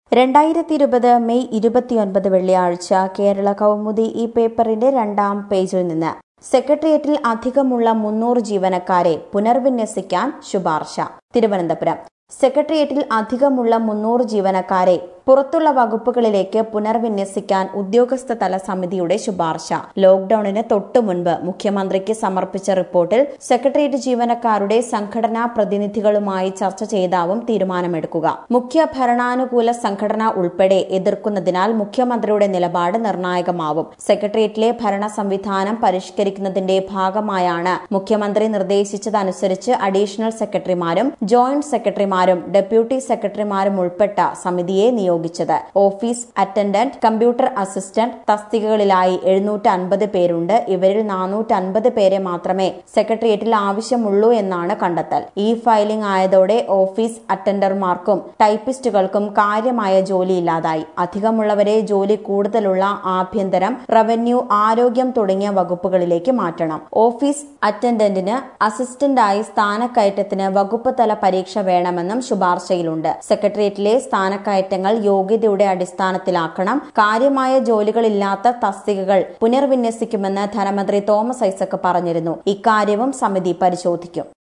രണ്ടായിരത്തി ഇരുപത് മെയ് ഇരുപത്തിയൊൻപത് വെള്ളിയാഴ്ച കേരള കൗമുദി ഈ പേപ്പറിന്റെ രണ്ടാം പേജിൽ നിന്ന് സെക്രട്ടേറിയറ്റിൽ അധികമുള്ള മുന്നൂറ് ജീവനക്കാരെ പുനർവിന്യസിക്കാൻ ശുപാർശ തിരുവനന്തപുരം സെക്രട്ടേറിയറ്റിൽ അധികമുള്ള മുന്നൂറ് ജീവനക്കാരെ പുറത്തുള്ള വകുപ്പുകളിലേക്ക് പുനർവിന്യസിക്കാൻ ഉദ്യോഗസ്ഥ തല സമിതിയുടെ ശുപാർശ ലോക്ഡൌണിന് തൊട്ടു മുൻപ് മുഖ്യമന്ത്രിക്ക് സമർപ്പിച്ച റിപ്പോർട്ടിൽ സെക്രട്ടേറിയറ്റ് ജീവനക്കാരുടെ സംഘടനാ പ്രതിനിധികളുമായി ചർച്ച ചെയ്താവും തീരുമാനമെടുക്കുക മുഖ്യ ഭരണാനുകൂല സംഘടന ഉൾപ്പെടെ എതിർക്കുന്നതിനാൽ മുഖ്യമന്ത്രിയുടെ നിലപാട് നിർണായകമാവും സെക്രട്ടേറിയറ്റിലെ ഭരണ സംവിധാനം പരിഷ്കരിക്കുന്നതിന്റെ ഭാഗമായാണ് മുഖ്യമന്ത്രി നിർദ്ദേശിച്ചതനുസരിച്ച് അഡീഷണൽ സെക്രട്ടറിമാരും ജോയിന്റ് സെക്രട്ടറിമാരും ഡെപ്യൂട്ടി സെക്രട്ടറിമാരും ഉൾപ്പെട്ട സമിതിയെ നിയോഗിച്ചത് ഓഫീസ് അറ്റൻഡന്റ് കമ്പ്യൂട്ടർ അസിസ്റ്റന്റ് തസ്തികകളിലായി എഴുന്നൂറ്റി അൻപത് പേരുണ്ട് ഇവരിൽ നാനൂറ്റി അൻപത് പേരെ മാത്രമേ സെക്രട്ടേറിയറ്റിൽ ആവശ്യമുള്ളൂ എന്നാണ് കണ്ടെത്തൽ ഇ ഫയലിംഗ് ആയതോടെ ഓഫീസ് അറ്റൻഡർമാർക്കും ടൈപ്പിസ്റ്റുകൾക്കും കാര്യമായ ജോലിയില്ലാതായി അധികമുള്ളവരെ ജോലി കൂടുതലുള്ള ആഭ്യന്തരം റവന്യൂ ആരോഗ്യം തുടങ്ങിയ വകുപ്പുകളിലേക്ക് മാറ്റണം ഓഫീസ് അറ്റൻഡന്റിന് അസിസ്റ്റന്റായി സ്ഥാനക്കയറ്റത്തിന് വകുപ്പ് തല പരീക്ഷ വേണമെന്നും ശുപാർശയിലുണ്ട് സെക്രട്ടേറിയറ്റിലെ സ്ഥാനക്കയറ്റങ്ങൾ യോഗ്യതയുടെ അടിസ്ഥാനത്തിലാക്കണം കാര്യമായ ജോലികളില്ലാത്ത തസ്തികകൾ പുനർവിന്യസിക്കുമെന്ന് ധനമന്ത്രി തോമസ് ഐസക് പറഞ്ഞിരുന്നു ഇക്കാര്യവും സമിതി പരിശോധിക്കും